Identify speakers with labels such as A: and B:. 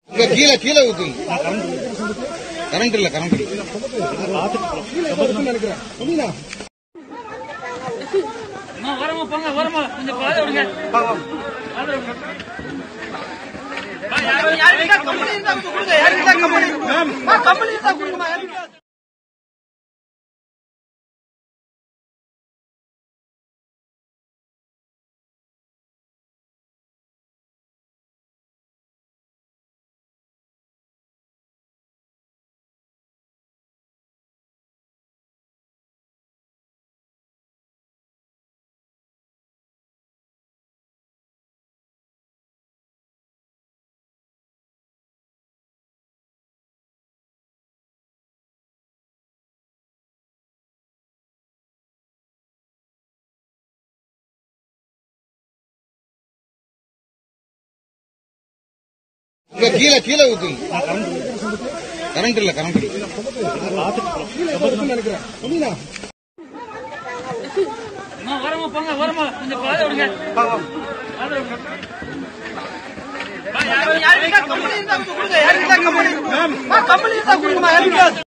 A: இங்க கீழே கீழே ஊத்துங்க கரண்ட் இல்ல கரண்ட் இல்ல
B: அம்மா, ஓரமா போங்க ஓரமா கொஞ்சம் பாதை விடுங்க பாதை விடுங்க. அம்மா, யாரும் யாரும் கம்பெனி இருந்தா கொடுங்க யாருக்கு கம்பெனி கம்பெனி இருந்தா கொடுங்கம்மா யாருக்கு
A: இங்க கீழே கீழே ஊத்துங்க கரண்ட் இல்ல கரண்ட் இல்ல
B: அம்மா, ஓரமா போங்க ஓரமா கொஞ்சம் பாதை விடுங்க பாதை விடுங்க. அம்மா, யாரும் யாரும் கம்பெனி இருந்தா கொடுங்க யாருக்கு கம்பெனி கம்பெனி இருந்தா கொடுங்கம்மா யாருக்கு